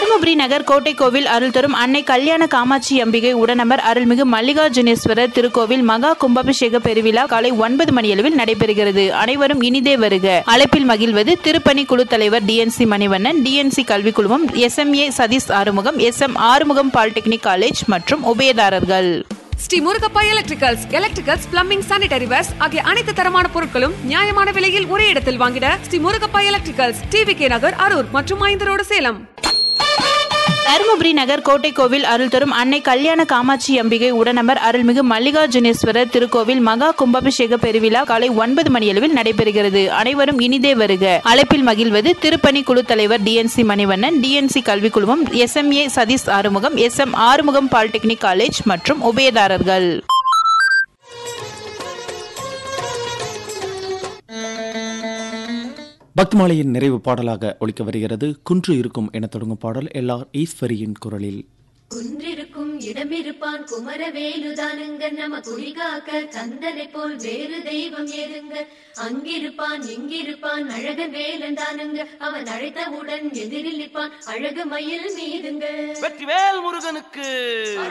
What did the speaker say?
தருமபுரி நகர் கோட்டை கோவில் அருள் தரும் அன்னை கல்யாண காமாட்சி அம்பிகை உடனமர் அருள்மிகு மல்லிகார்ஜுனேஸ்வரர் திருக்கோவில் மகா கும்பாபிஷேக பெருவிழா காலை ஒன்பது மணியளவில் நடைபெறுகிறது அனைவரும் இனிதே வருக அழைப்பில் மகிழ்வது திருப்பணி குழு தலைவர் டிஎன்சி மணிவண்ணன் டிஎன்சி கல்விக் குழுமம் SMA Satish Arumugam S M Arumugam polytechnic college மற்றும் உபயதாரர்கள் Sri Murugappa electricals electricals plumbing sanitary wares ஆகிய அனைத்து தரமான பொருட்களும் நியாயமான விலையில் ஒரே இடத்தில் வாங்கிட Sri Murugappa electricals TV K Nagar Arur மற்றும் ஐந்து ரோடு சேலம் தருமபுரி நகர் கோட்டை கோவில் அருள் தரும் அன்னை கல்யாண காமாட்சி அம்பிகை உடனமர் அருள்மிகு மல்லிகார்ஜுனேஸ்வரர் திருக்கோவில் மகா கும்பாபிஷேக பெருவிழா காலை ஒன்பது மணியளவில் நடைபெறுகிறது அனைவரும் இனிதே வருக அழைப்பில் மகிழ்வது திருப்பணி குழு தலைவர் டிஎன்சி மணிவண்ணன் டிஎன்சி கல்விக் குழுமம் SMA Satish Arumugam S M Arumugam polytechnic college மற்றும் உபயதாரர்கள் பக்திமாலையின் நிறைவு பாடலாக ஒலிக்க வருகிறது குன்று இருக்கும் என தொடங்கும் பாடல் எல்லார் ஈஸ்வரியின் குரலில் குன்றிருக்கும் இடமிருப்பான் குமரவேலுதானுங்க நம்ம குடிகாக்க கந்தனை போல் வேறு தெய்வம் ஏறுங்க அங்கிருப்பான் இங்கிருப்பான் அழகன் வேலன் தானுங்க அவன் அழைத்தவுடன் எதிரில் நிற்பான் அழகு மயில் மீதுங்க வெற்றிவேல் முருகனுக்கு